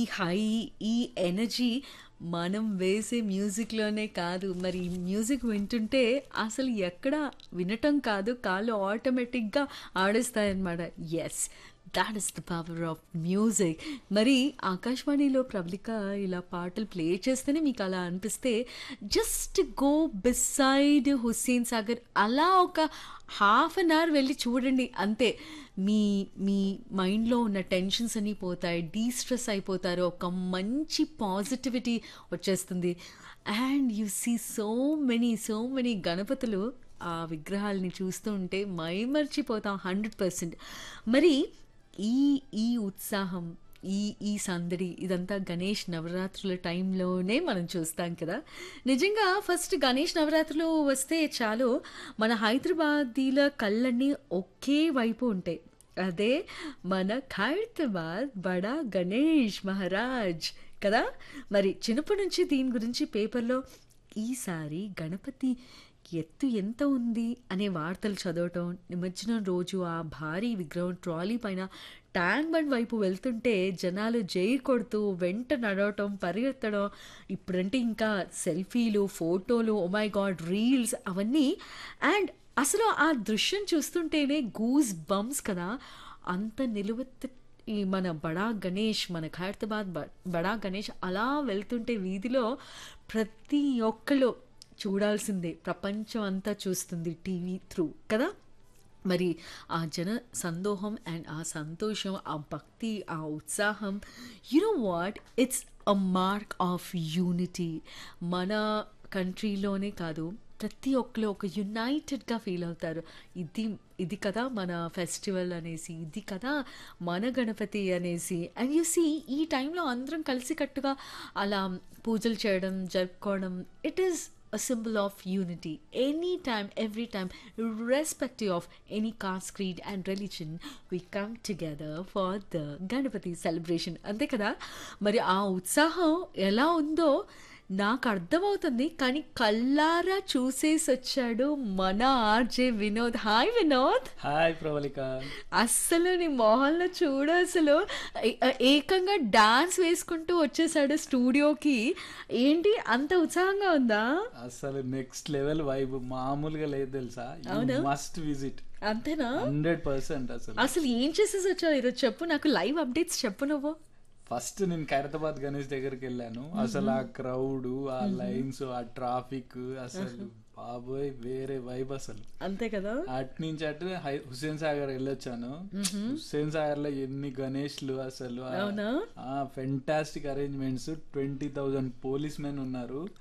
High, ఈ energy మనం వేసే మ్యూజిక్‌లోనే కాదు. మరి ఈ మ్యూజిక్ వింటుంటే అసలు ఎక్కడ వినటం కాదు, కాళ్ళు ఆటోమేటిక్‌గా ఆడేస్తాయన్నమాట. Yes. That is the power of music. మరి ఆకాశవాణిలో ప్రబలిక ఇలా పాటలు ప్లే చేస్తేనే మీకు అలా అనిపిస్తే just go beside Hussain Sagar అలా ఒక హాఫ్ అన్ అవర్ వెళ్లి చూడండి అంతే. మీ మీ మైండ్‌లో ఉన్న టెన్షన్స్ అన్నీ పోతాయి. డీస్ట్రెస్ అయిపోతారు. ఒక మంచి పాజిటివిటీ వచ్చేస్తుంది. And you see so many, so many గణపతులు ఆ విగ్రహాలని చూస్తూ ఉంటే మైమర్చిపోతాం 100%. మరి ఈ ఈ ఉత్సాహం, ఈ ఈ సందడి ఇదంతా గణేష్ నవరాత్రుల టైంలోనే మనం చూస్తాం కదా! నిజంగా ఫస్ట్ గణేష్ నవరాత్రులు వస్తే చాలు మన హైదరాబాదీల కళ్ళన్నీ ఒకే వైపు ఉంటాయి. అదే మన ఖైరతాబాద్ బడా గణేష్ మహారాజ్ కదా! మరి చిన్నప్పటి నుంచి దీని గురించి పేపర్‌లో ఈసారి గణపతి ఎత్తు ఎంత ఉంది అనే వార్తలు చదవటం, నిమజ్జనం రోజు ఆ భారీ విగ్రహం ట్రాలీ పైన ట్యాంక్ బండ్ వైపు వెళ్తుంటే జనాలు జై కొడుతూ వెంట నడవటం, పరిగెత్తడం ఇప్పుడంటే ఇంకా సెల్ఫీలు, ఫోటోలు ఓ మై గాడ్ రీల్స్ అవన్నీ అండ్ అసలు ఆ దృశ్యం చూస్తుంటేనే గూస్ బంప్స్ కదా! అంత నిలువెత్తు ఈ మన బడా గణేష్ మన ఖైరతాబాద్ బ బడా గణేష్ అలా వెళ్తుంటే వీధిలో ప్రతి ఒక్కళ్ళు చూడాల్సిందే. ప్రపంచం అంతా చూస్తుంది టీవీ త్రూ కదా! మరి ఆ జన సందోహం అండ్ ఆ సంతోషం, ఆ భక్తి, ఆ ఉత్సాహం you know what it's a mark of unity. మన కంట్రీలోనే కాదు ప్రతి ఒక్కళ్ళు ఒక యునైటెడ్‌గా ఫీల్ అవుతారు. ఇది ఇది కదా మన ఫెస్టివల్ అనేసి, ఇది కదా మన గణపతి అనేసి అండ్ యూ సీ ఈ టైంలో అందరం కలిసికట్టుగా అలా పూజలు చేయడం, జరుపుకోవడం it is a symbol of unity. Anytime, every time, irrespective of any caste, creed, and religion, we come together for the Ganapati celebration. అంతే కదా! మరి ఆ ఉత్సాహం ఎలా ఉందో నాకు అర్థమవుతుంది. కానీ కళ్ళారా చూసేసొచ్చాడు మన RJ Vinod. Hi Vinod. Hi Pravalika. అస్సలు నీ మొహంలో చూడు అసలు ఏ ఏకంగా డాన్స్ వేసుకుంటూ వచ్చేసాడు స్టూడియోకి. ఏంటి అంత ఉత్సాహంగా ఉందా? అసలు నెక్స్ట్ లెవెల్ వైబ్ మామూలుగా లేదు తెలుసా? అవునా? You must visit. అంతేనా? 100% అసలు. అసలు ఏం చేసేసి వచ్చావు ఈరోజు చెప్పు నాకు లైవ్ అప్డేట్స్ చెప్పు నువ్వు. ఫస్ట్ నేను ఖైరతాబాద్ గణేష్ దగ్గరికి వెళ్ళాను. అసలు ఆ క్రౌడ్, ఆ లైన్స్, ఆ ట్రాఫిక్ అసలు బాబోయ్ వేరే వైబ్ అసలు. అంతే కదా! అటు నుంచి అటు హై హుస్సేన్ సాగర్ వెళ్ళొచ్చాను. హుస్సేన్ సాగర్ లో ఎన్ని గణేష్లు అసలు అవునా? ఫెంటాస్టిక్ అరేంజ్మెంట్స్ 20,000 పోలీస్ మెన్ ఉన్నారు.